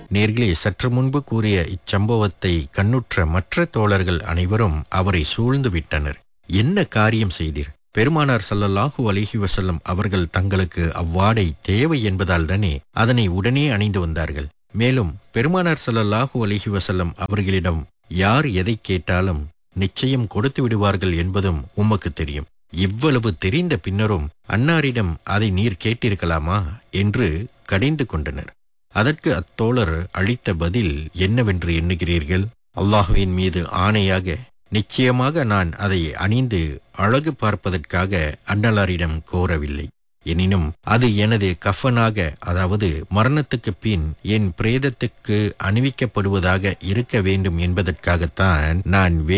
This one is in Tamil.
நேர்களே சற்று முன்பு கூறிய இச்சம்பவத்தை கண்ணுற்ற மற்ற தோழர்கள் அனைவரும் அவரை சூழ்ந்து விட்டனர் என்ன காரியம் செய்தீர் பெருமானார் ஸல்லல்லாஹு அலைஹி வஸல்லம் அவர்கள் தங்களுக்கு அவ்வாடை தேவை என்பதால் தானே அதனை உடனே அணிந்து வந்தார்கள் மேலும் பெருமானார் ஸல்லல்லாஹு அலைஹி வஸல்லம் அவர்களிடம் யார் எதை கேட்டாலும் நிச்சயம் கொடுத்து விடுவார்கள் என்பதும் உமக்கு தெரியும் இவ்வளவு தெரிந்த பின்னரும் அன்னாரிடம் அதை நீர் கேட்டிருக்கலாமா என்று கடிந்து கொண்டனர் அதற்கு அத்தோழர் அளித்த பதில் என்னவென்று எண்ணுகிறீர்கள் அல்லாஹுவின் மீது ஆணையாக நிச்சயமாக நான் அதை அணிந்து அழகு பார்ப்பதற்காக அன்னலாரிடம் கோரவில்லை எனினும் அது எனது கஃபனாக அதாவது மரணத்துக்கு பின் என் பிரேதத்துக்கு அணிவிக்கப்படுவதாக இருக்க வேண்டும் என்பதற்காகத்தான் நான்